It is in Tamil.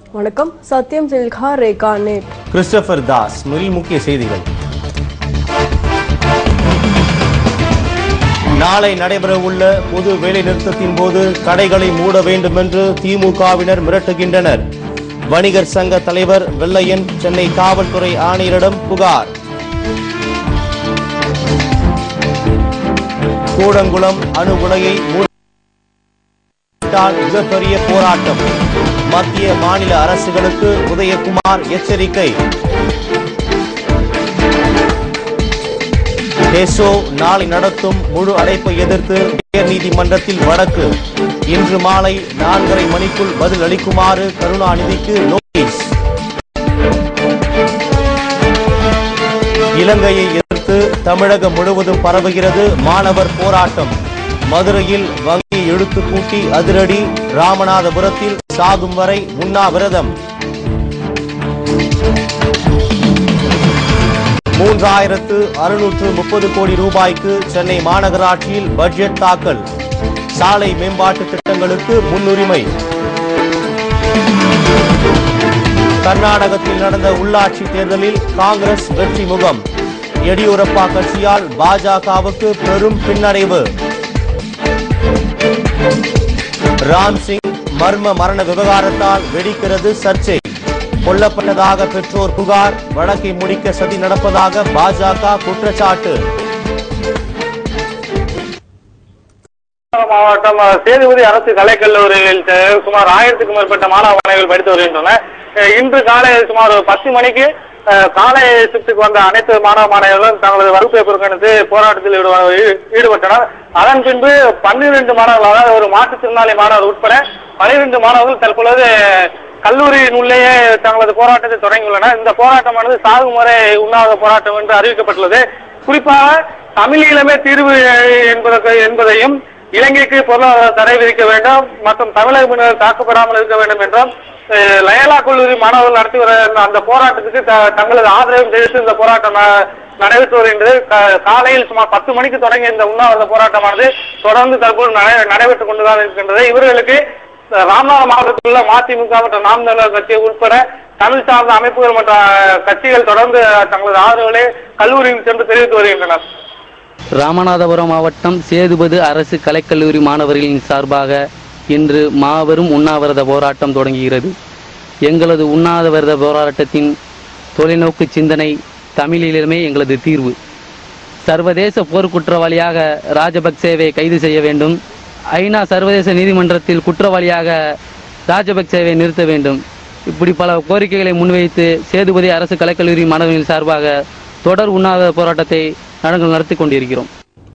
வணக்கம் சத்யம் சில்கா ரேகா நேட் கிறிஸ்டபர் தாஸ் முதலில் முக்கிய செய்திகள் நாளை நடைபெறவுள்ள பொது வேலை நிறுத்தத்தின் போது கடைகளை மூட வேண்டும் என்று திமுகவினர் மிரட்டுகின்றனர் வணிகர் சங்க தலைவர் வெள்ளையன் சென்னை காவல்துறை ஆணையரிடம் புகார் கூடங்குளம் அணு உலையை மூடிவிட்டால் மிகப்பெரிய போராட்டம் மத்திய மாநில அரசுகளுக்கு உதயகுமார் எச்சரிக்கை டெசோ நாளை நடத்தும் முழு அடைப்பை எதிர்த்து உயர் நீதிமன்றத்தில் வழக்கு இன்று மாலை நான்கரை மணிக்குள் பதில் அளிக்குமாறு கருணாநிதிக்கு நோட்டீஸ் இலங்கையை எதிர்த்து தமிழகம் முழுவதும் பரவுகிறது மாணவர் போராட்டம் மதுரையில் வங்கி இழுத்து கூட்டி அதிரடி ராமநாதபுரத்தில் சாகும் வரை உண்ணாவிரதம் மூன்றாயிரத்து அறுநூற்று முப்பது கோடி ரூபாய்க்கு சென்னை மாநகராட்சியில் பட்ஜெட் தாக்கல் சாலை மேம்பாட்டு திட்டங்களுக்கு முன்னுரிமை கர்நாடகத்தில் நடந்த உள்ளாட்சி தேர்தலில் காங்கிரஸ் வெற்றி முகம் எடியூரப்பா கட்சியால் பாஜகவுக்கு பெரும் பின்னடைவு ராம் சிங் மர்ம மரண விவகாரத்தால் வெடிக்கிறது சர்ச்சை கொல்லப்பட்டதாக பெற்றோர் புகார் வழக்கை முடிக்க சதி நடப்பதாக பாஜக குற்றச்சாட்டு மாவட்டம் அஹ், சேதுபதி அரசு கலைக்கல்லூரியில் அஹ், சுமார் ஆயிரத்துக்கும் மேற்பட்ட மாணவ மாணவிகள் படித்து வருகின்றனர் அஹ், இன்று காலை சுமார் ஒரு பத்து மணிக்கு அஹ், காலை ஷிப்டுக்கு வந்த அனைத்து மாணவ மாணவிகளும் தங்களது வகுப்பை புறக்கணித்து போராட்டத்தில் ஈடுப- ஈ- ஈடுபட்டனர் அதன் பின்பு பன்னிரண்டு மாணவர்கள் அதாவது ஒரு மாற்றுத்திறனாளி மாணவர் உட்பட பனிரெண்டு மாணவர்கள் தற்பொழுது கல்லூரியின் உள்ளேயே தங்களது போராட்டத்தை தொடங்கியுள்ளனர் இந்த போராட்டமானது சாகும் வரை உண்ணாவிர போராட்டம் என்று அறிவிக்கப்பட்டுள்ளது குறிப்பாக தமிழீழமே தீர்வு என்பதற்கு என்பதையும் இலங்கைக்கு பொருளாதார தடை விதிக்க வேண்டும் மற்றும் தமிழக மீனவர் தாக்கப்படாமல் இருக்க வேண்டும் என்றும் அஹ், லயலா கல்லூரி மாணவர்கள் நடத்தி வர அந்த போராட்டத்துக்கு த- தங்களது ஆதரவை தெரிவித்து இந்த போராட்டம் ந- நடைபெற்று வருகின்றது கா- காலையில் சுமார் பத்து மணிக்கு தொடங்கிய இந்த உண்ணாவிரத போராட்டமானது தொடர்ந்து தற்போது நடை- நடைபெற்றுக் கொண்டுதான் இருக்கின்றது இவர்களுக்கு அஹ், ராமநாதபுரம் மாவட்டத்தில் உள்ள மதிமுக மற்றும் நாம் தமிழர் கட்சி உட்பட தமிழ் சார்ந்த அமைப்புகள் மற்ற கட்சிகள் தொடர்ந்து தங்களது ஆதரவுகளை கல்லூரியில் சென்று தெரிவித்து வருகின்றனர் ராமநாதபுரம் மாவட்டம் சேதுபது அரசு கலைக்கல்லூரி மாணவர்களின் சார்பாக இன்று மாபெரும் உண்ணாவிரத போராட்டம் தொடங்குகிறது எங்களது உண்ணாவிரத போராட்டத்தின் தொலைநோக்கு சிந்தனை தமிழிலுமே எங்களது தீர்வு சர்வதேச போர் குற்றவாளியாக ராஜபக்சேவை கைது செய்ய வேண்டும் ஐநா சர்வதேச நீதிமன்றத்தில் குற்றவாளியாக ராஜபக்சேவை நிறுத்த வேண்டும் இப்படி பல கோரிக்கைகளை முன்வைத்து சேதுபதி அரசு கலைக்கல்லூரி மாணவர்களின் சார்பாக தொடர் உண்ணாவிரத போராட்டத்தை நாங்கள் நடத்தி கொண்டிருக்கிறோம்